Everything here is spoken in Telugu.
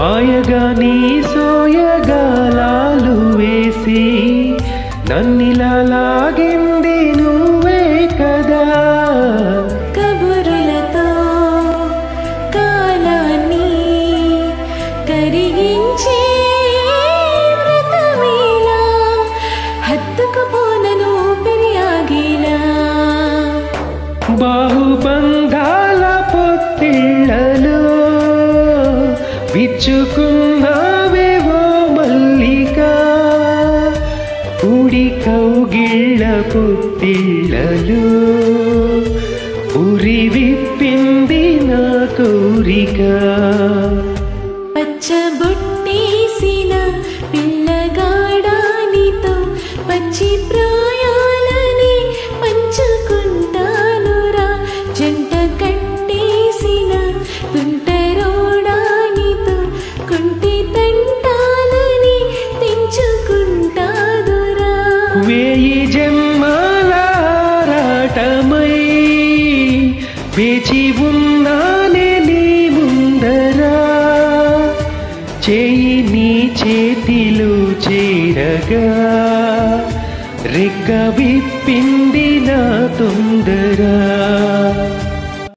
మాయగా నీ సోయగాలాలు వేసి నన్నిలా లాగింది నువ్వే కదా కబురులతో కాలాన్ని కరిగించే వ్రతమేలా హత్తుకుపోనను పెరియాగేలా బాహుబంధాల పొత్తిళ్లలో విచ్చుకున్నావేవో మల్లిక ఉడి కౌగిళ్ళ పొత్తిళ్లలో ఉరి విప్పింది నా కోరిక పచ్చబొట్టేసిన పిల్లగాడానితో పచ్చి ప్రాయాలని పంచుకుంటానురా జంట కట్టేసిన తుంటరోడానితో కుంటి తంటాలని తెంచుకుంటాదురా వేయి జన్మాల ఆరాటమై వేచి ఉన్నానే నీ ముందరా చేయి నీ చేతిలో చేరగా రెక్క విప్పింది నా తొందర